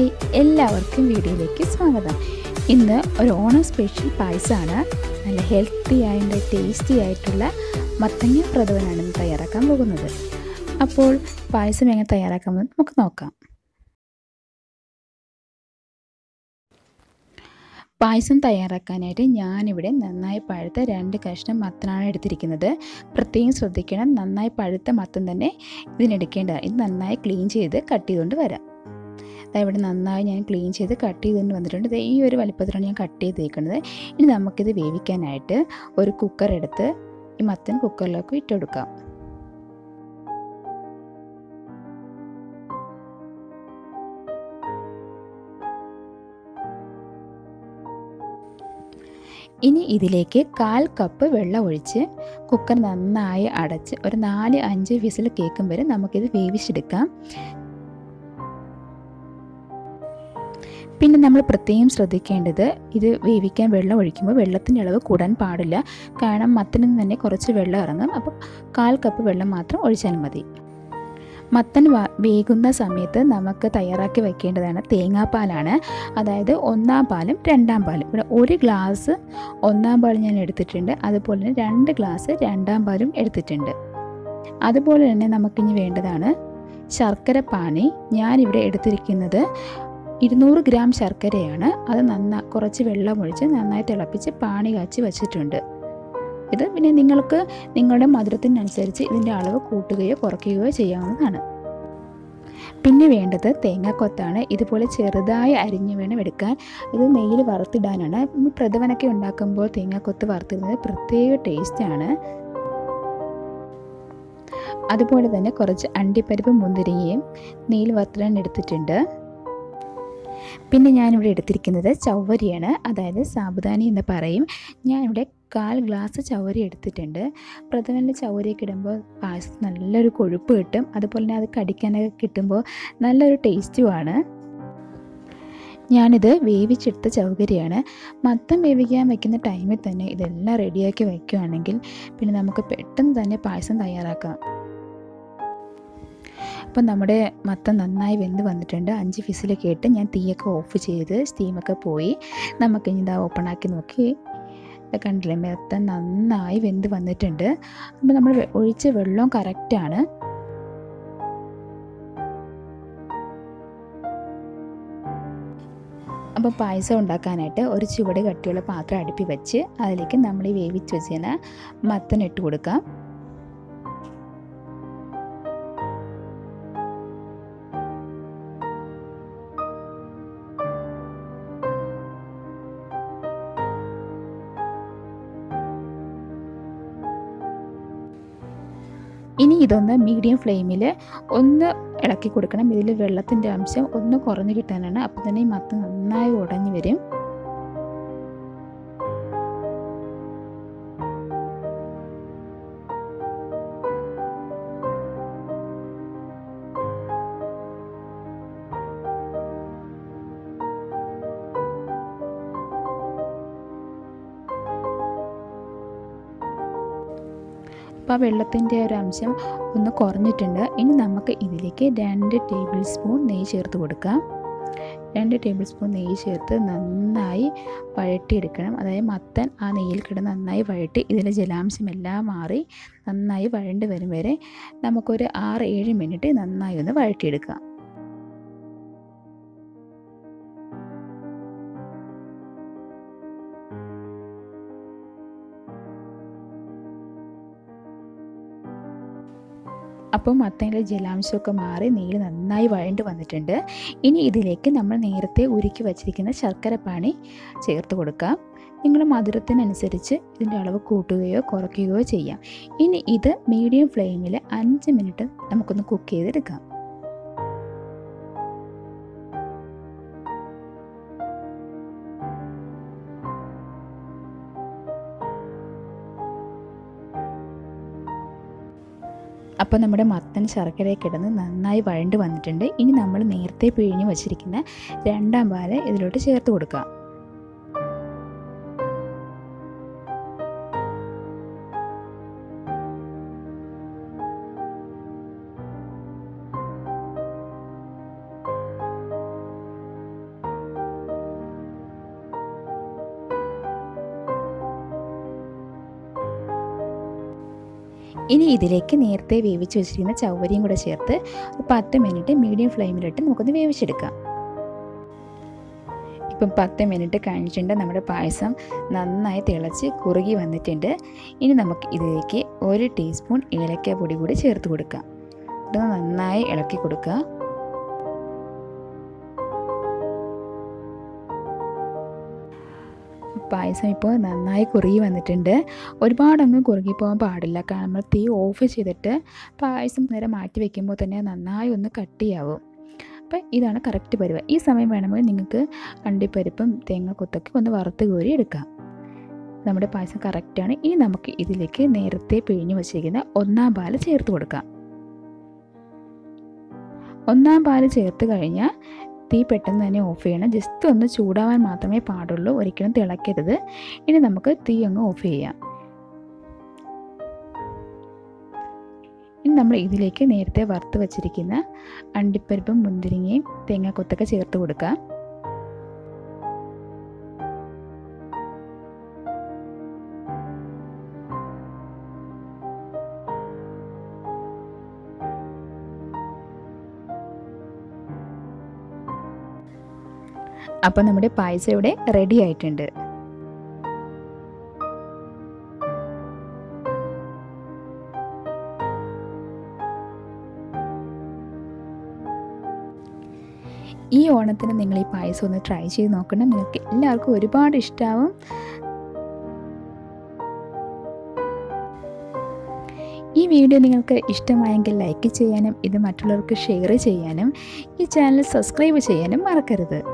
hi എല്ലാവർക്കും വീഡിയോയിലേക്ക് സ്വാഗതം ഇന്ന് ഒരു ഓണം സ്പെഷ്യൽ പായസമാണ് നല്ല ഹെൽത്തി ആയതിൻ്റെ ടേസ്റ്റി ആയിട്ടുള്ള മത്തങ്ങ പ്രഥമനാണ് ഇന്ന് തയ്യാറാക്കാൻ പോകുന്നത് അപ്പോൾ പായസം എങ്ങനെ തയ്യാറാക്കാമെന്ന് നമുക്ക് നോക്കാം പായസം തയ്യാറാക്കാനായിട്ട് ഞാനിവിടെ നന്നായി പഴുത്ത രണ്ട് കഷ്ണം മത്തനാണ് എടുത്തിരിക്കുന്നത് പ്രത്യേകം ശ്രദ്ധിക്കണം നന്നായി പഴുത്ത മത്തൻ തന്നെ ഇതിനെടുക്കേണ്ടതാണ് ഇത് നന്നായി ക്ലീൻ ചെയ്ത് കട്ട് ചെയ്തുകൊണ്ട് വരാം ഇവിടെ നന്നായി ഞാൻ ക്ലീൻ ചെയ്ത് കട്ട് ചെയ്തുകൊണ്ട് വന്നിട്ടുണ്ട് ദേ ഈ ഒരു വലിപ്പത്തിലാണ് ഞാൻ കട്ട് ചെയ്തേക്കുന്നത് ഇനി നമുക്കിത് വേവിക്കാനായിട്ട് ഒരു കുക്കർ എടുത്ത് ഈ മത്തൻ കുക്കറിലേക്ക് ഇട്ടെടുക്കാം ഇനി ഇതിലേക്ക് കാൽ കപ്പ് വെള്ളം ഒഴിച്ച് കുക്കർ നന്നായി അടച്ച് ഒരു നാല് അഞ്ച് വിസിൽ കേൾക്കും വരെ നമുക്കിത് വേവിച്ചെടുക്കാം പിന്നെ നമ്മൾ പ്രത്യേകം ശ്രദ്ധിക്കേണ്ടത് ഇത് വേവിക്കാൻ വെള്ളം ഒഴിക്കുമ്പോൾ വെള്ളത്തിൻ്റെ അളവ് കൂടാൻ പാടില്ല കാരണം മത്തനിൽ നിന്ന് തന്നെ കുറച്ച് വെള്ളം ഇറങ്ങും അപ്പോൾ കാൽ കപ്പ് വെള്ളം മാത്രം ഒഴിച്ചാൽ മതി മത്തൻ വേകുന്ന സമയത്ത് നമുക്ക് തയ്യാറാക്കി വെക്കേണ്ടതാണ് തേങ്ങാപ്പാലാണ് അതായത് ഒന്നാം പാലും രണ്ടാം പാലും ഇവിടെ ഒരു ഗ്ലാസ് ഒന്നാം പാൽ ഞാൻ എടുത്തിട്ടുണ്ട് അതുപോലെ തന്നെ രണ്ട് ഗ്ലാസ് രണ്ടാം പാലും എടുത്തിട്ടുണ്ട് അതുപോലെ തന്നെ നമുക്കിനി വേണ്ടതാണ് ശർക്കര പാനി ഞാനിവിടെ എടുത്തിരിക്കുന്നത് ഇരുന്നൂറ് ഗ്രാം ശർക്കരയാണ് അത് നന്നാ കുറച്ച് വെള്ളം ഒഴിച്ച് നന്നായി തിളപ്പിച്ച് പാനി കാച്ചി വച്ചിട്ടുണ്ട് ഇത് പിന്നെ നിങ്ങൾക്ക് നിങ്ങളുടെ മധുരത്തിനനുസരിച്ച് ഇതിൻ്റെ അളവ് കൂട്ടുകയോ കുറയ്ക്കുകയോ ചെയ്യാവുന്നതാണ് പിന്നെ വേണ്ടത് തേങ്ങാക്കൊത്താണ് ഇതുപോലെ ചെറുതായി അരിഞ്ഞു വേണം എടുക്കാൻ ഇത് നെയ്യിൽ വറുത്തിടാനാണ് പ്രഥമനൊക്കെ ഉണ്ടാക്കുമ്പോൾ തേങ്ങാക്കൊത്ത് വറുത്തിടുന്നത് പ്രത്യേക ടേസ്റ്റാണ് അതുപോലെ തന്നെ കുറച്ച് അണ്ടിപ്പരിപ്പ് മുന്തിരിങ്ങയും നെയ്യിൽ വറുത്തിടാൻ എടുത്തിട്ടുണ്ട് പിന്നെ ഞാനിവിടെ എടുത്തിരിക്കുന്നത് ചവ്വരിയാണ് അതായത് സാബുദാനി എന്ന് പറയും ഞാനിവിടെ കാൽ ഗ്ലാസ് ചവരി എടുത്തിട്ടുണ്ട് പ്രഥമനിൽ ചവരിയൊക്കെ ഇടുമ്പോൾ പായസം നല്ലൊരു കൊഴുപ്പ് കിട്ടും അതുപോലെ തന്നെ അത് കടിക്കാനൊക്കെ കിട്ടുമ്പോൾ നല്ലൊരു ടേസ്റ്റുമാണ് ഞാനിത് വേവിച്ചെടുത്ത ചൗകരിയാണ് മത്തം വേവിക്കാൻ വയ്ക്കുന്ന ടൈമിൽ തന്നെ ഇതെല്ലാം റെഡിയാക്കി വയ്ക്കുകയാണെങ്കിൽ പിന്നെ നമുക്ക് പെട്ടെന്ന് തന്നെ പായസം തയ്യാറാക്കാം അപ്പം നമ്മുടെ മത്തം നന്നായി വെന്ത് വന്നിട്ടുണ്ട് അഞ്ച് ഫിസിലൊക്കെ ഇട്ട് ഞാൻ തീയൊക്കെ ഓഫ് ചെയ്ത് സ്റ്റീമൊക്കെ പോയി നമുക്കിനി ഇതാ ഓപ്പണാക്കി നോക്കി കണ്ടില്ലേ മത്തൻ നന്നായി വെന്ത് വന്നിട്ടുണ്ട് അപ്പോൾ നമ്മൾ ഒഴിച്ച വെള്ളവും കറക്റ്റാണ് അപ്പോൾ പായസം ഉണ്ടാക്കാനായിട്ട് ഒരു ചുവട് കട്ടിയുള്ള പാത്രം അടുപ്പി വെച്ച് അതിലേക്ക് നമ്മൾ ഈ വേവിച്ച് വെച്ചതിന് മത്തൻ ഇട്ട് കൊടുക്കാം ഇനി ഇതൊന്ന് മീഡിയം ഫ്ലെയിമിൽ ഒന്ന് ഇളക്കി കൊടുക്കണം ഇതിൽ വെള്ളത്തിൻ്റെ അംശം ഒന്ന് കുറഞ്ഞു കിട്ടാനാണ് അപ്പോൾ തന്നെ ഈ മത്ത നന്നായി ഉടഞ്ഞു വരും അപ്പോൾ ആ വെള്ളത്തിൻ്റെ ഒരു അംശം ഒന്ന് കുറഞ്ഞിട്ടുണ്ട് ഇനി നമുക്ക് ഇതിലേക്ക് രണ്ട് ടേബിൾ സ്പൂൺ നെയ്യ് ചേർത്ത് കൊടുക്കാം രണ്ട് ടേബിൾ സ്പൂൺ നെയ്യ് ചേർത്ത് നന്നായി വഴട്ടിയെടുക്കണം അതായത് മത്തൻ ആ നെയ്യിൽ കിടന്ന് നന്നായി വഴട്ടി ഇതിലെ ജലാംശമെല്ലാം മാറി നന്നായി വഴണ്ട് വരും വരെ നമുക്കൊരു ആറ് ഏഴ് മിനിറ്റ് നന്നായി ഒന്ന് വഴട്ടിയെടുക്കാം അപ്പോൾ മത്തയിലെ ജലാംശമൊക്കെ മാറി നെയ്യ് നന്നായി വഴണ്ട് വന്നിട്ടുണ്ട് ഇനി ഇതിലേക്ക് നമ്മൾ നേരത്തെ ഉരുക്കി വച്ചിരിക്കുന്ന ശർക്കര പാനി ചേർത്ത് കൊടുക്കാം നിങ്ങളുടെ മധുരത്തിനനുസരിച്ച് ഇതിൻ്റെ അളവ് കൂട്ടുകയോ കുറയ്ക്കുകയോ ചെയ്യാം ഇനി ഇത് മീഡിയം ഫ്ലെയിമിൽ അഞ്ച് മിനിറ്റ് നമുക്കൊന്ന് കുക്ക് ചെയ്തെടുക്കാം അപ്പോൾ നമ്മുടെ മത്തൻ ശർക്കരയൊക്കെ ഇടുന്ന് നന്നായി വഴണ്ട് വന്നിട്ടുണ്ട് ഇനി നമ്മൾ നേരത്തെ പിഴിഞ്ഞ് വച്ചിരിക്കുന്ന രണ്ടാം പാല് ഇതിലോട്ട് ചേർത്ത് കൊടുക്കാം ഇനി ഇതിലേക്ക് നേരത്തെ വേവിച്ച് വെച്ചിരിക്കുന്ന ചവ്വരിയും കൂടെ ചേർത്ത് ഒരു പത്ത് മിനിറ്റ് മീഡിയം ഫ്ലെയിമിലിട്ട് നമുക്കൊന്ന് വേവിച്ചെടുക്കാം ഇപ്പം പത്ത് മിനിറ്റ് കഴിഞ്ഞിട്ടുണ്ട് നമ്മുടെ പായസം നന്നായി തിളച്ച് കുറുകി വന്നിട്ടുണ്ട് ഇനി നമുക്ക് ഇതിലേക്ക് ഒരു ടീസ്പൂൺ ഏലക്ക പൊടി കൂടി ചേർത്ത് കൊടുക്കാം ഇത് നന്നായി ഇളക്കി കൊടുക്കുക പായസം ഇപ്പോൾ നന്നായി കുറുകി വന്നിട്ടുണ്ട് ഒരുപാടങ്ങ് കുറുകി പോകാൻ പാടില്ല കാരണം നമ്മൾ തീ ഓഫ് ചെയ്തിട്ട് പായസം നേരെ മാറ്റി വെക്കുമ്പോൾ തന്നെ നന്നായി ഒന്ന് കട്ടിയാവും അപ്പം ഇതാണ് കറക്റ്റ് പരുവ ഈ സമയം വേണമെങ്കിൽ നിങ്ങൾക്ക് അണ്ടിപ്പരിപ്പും തേങ്ങക്കൊത്തൊക്കെ ഒന്ന് വറുത്ത് കോരി എടുക്കാം നമ്മുടെ പായസം കറക്റ്റാണ് ഇനി നമുക്ക് ഇതിലേക്ക് നേരത്തെ പിഴിഞ്ഞു വച്ചിരിക്കുന്ന ഒന്നാം പാല് ചേർത്ത് കൊടുക്കാം ഒന്നാം പാല് ചേർത്ത് കഴിഞ്ഞാൽ തീ പെട്ടെന്ന് തന്നെ ഓഫ് ചെയ്യണം ജസ്റ്റ് ഒന്ന് ചൂടാവാൻ മാത്രമേ പാടുള്ളൂ ഒരിക്കലും തിളക്കരുത് ഇനി നമുക്ക് തീ അങ്ങ് ഓഫ് ചെയ്യാം ഇനി നമ്മൾ ഇതിലേക്ക് നേരത്തെ വറുത്ത് വച്ചിരിക്കുന്ന അണ്ടിപ്പരിപ്പും മുന്തിരിങ്ങയും തേങ്ങാക്കൊത്തൊക്കെ ചേർത്ത് കൊടുക്കാം അപ്പോൾ നമ്മുടെ പായസം ഇവിടെ റെഡി ആയിട്ടുണ്ട് ഈ ഓണത്തിന് നിങ്ങൾ ഈ പായസം ഒന്ന് ട്രൈ ചെയ്ത് നോക്കണം നിങ്ങൾക്ക് എല്ലാവർക്കും ഒരുപാട് ഇഷ്ടമാവും ഈ വീഡിയോ നിങ്ങൾക്ക് ഇഷ്ടമായെങ്കിൽ ലൈക്ക് ചെയ്യാനും ഇത് മറ്റുള്ളവർക്ക് ഷെയർ ചെയ്യാനും ഈ ചാനൽ സബ്സ്ക്രൈബ് ചെയ്യാനും മറക്കരുത്